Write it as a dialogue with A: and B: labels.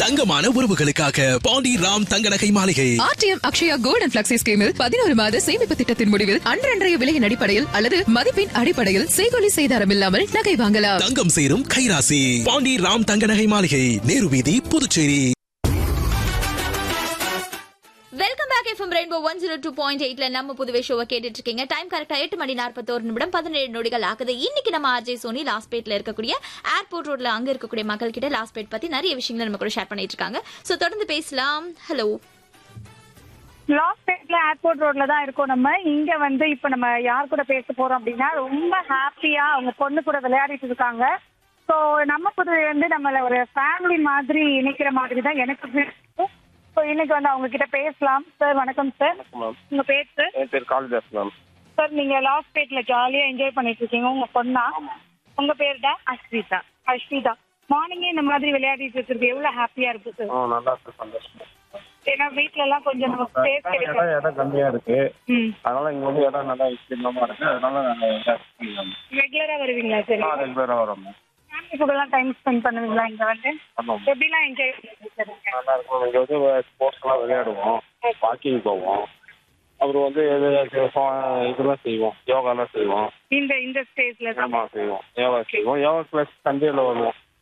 A: தங்கமான உறவுகளுக்காக பாண்டி ராம் தங்க நகை மாளிகை
B: RTM Akshaya gold and flexi ஸ்கீமில் பதினோரு மாத சேமிப்பு திட்டத்தின் முடிவில் அன்றன்றைய விலையின் அடிப்படையில் அல்லது மதிப்பின் அடிப்படையில் செய்கொலி செய்தாரம் இல்லாமல் நகை வாங்கலாம்
A: தங்கம் சேரும் கைராசி பாண்டி ராம் தங்க நகை மாளிகை நேரு வீதி Puducherry
C: welcome back FM rainbow one zero two point எயிட்ல நம்ம புதுவை ஷோவை கேட்டுட்டு இருக்கீங்க டைம் கரெக்டா எட்டு மணி நாற்பத்தோரு நிமிடம் பதினேழு நொடிகள் ஆகுது இன்னைக்கு நம்ம ஆர்ஜே சோனி லாஸ்ட் பேட்ல இருக்கக்கூடிய ஏர்போர்ட் ரோட்ல அங்க இருக்கக்கூடிய மக்கள் கிட்ட லாஸ்ட் பேட் பத்தி நிறைய விஷயங்களை நம்ம கூட ஷேர் பண்ணிட்டு இருக்காங்க சோ தொடர்ந்து பேசலாம் ஹலோ
D: லாஸ்ட் டேட்ல ஏர்போர்ட் ரோட்ல தான் இருக்கோம் நம்ம இங்க வந்து இப்ப நம்ம யார் கூட பேச போறோம் அப்படின்னா ரொம்ப ஹாப்பியா அவங்க பொண்ணு கூட விளையாடிட்டு இருக்காங்க ஸோ நம்ம புதுவை வந்து நம்மள ஒரு ஃபேமிலி மாதிரி இணைக்கிற மாதிரி தான் எனக்கு ஸோ இன்னைக்கு வந்து அவங்க கிட்ட பேசலாம் சார் வணக்கம் சார்
E: மேம்
D: உங்க பேர் சார்
E: என் பேர் காளிதாஸ் மேம்
D: சார் நீங்க லாஸ்ட் டேட்ல ஜாலியா என்ஜாய் பண்ணிட்டு இருக்கீங்க உங்க பொண்ணா உங்க பேர் தான் அஸ்விதா அஸ்விதா மார்னிங்கே இந்த மாதிரி விளையாடிட்டு இருக்கிறது எவ்வளவு ஹாப்பியா இருக்கு சார்
E: ஆ நல்லா இருக்கு சந்தோஷம்
D: ஏன்னா வீட்ல எல்லாம் கொஞ்சம் நமக்கு ஸ்பேஸ்
E: இடம்
D: கிடைக்கும்
E: இடம் கம்மியா இருக்கு
D: ம்
E: அதனால இங்க வந்து இடம் நல்லா விஸ்தீர்ணமா இருக்கு அதனால நாங்க இடம்
D: ரெகுலரா வருவீங்களா சார்
E: ரெகுலரா வரோம் மேம்
D: ஃபேமிலி கூட எல்லாம் டைம் ஸ்பெண்ட் பண்ணுவீங்களா இங்க வந்து
E: ஆமாம்
D: எப்படிலாம் என்ஜாய் பண்ணுவீங்க சார் இங்க?
E: நல்லா இருக்கும் இங்க வந்து ஸ்போர்ட்ஸ் எல்லாம் விளையாடுவோம் வாக்கிங் போவோம் அப்புறம் வந்து இது இதெல்லாம் செய்வோம் யோகாலாம் செய்வோம்
D: இந்த இந்த ஸ்டேஜ்ல தான்
E: ஆமா செய்வோம் யோகா செய்வோம் யோகா கிளாஸ் சண்டேல வருவோம்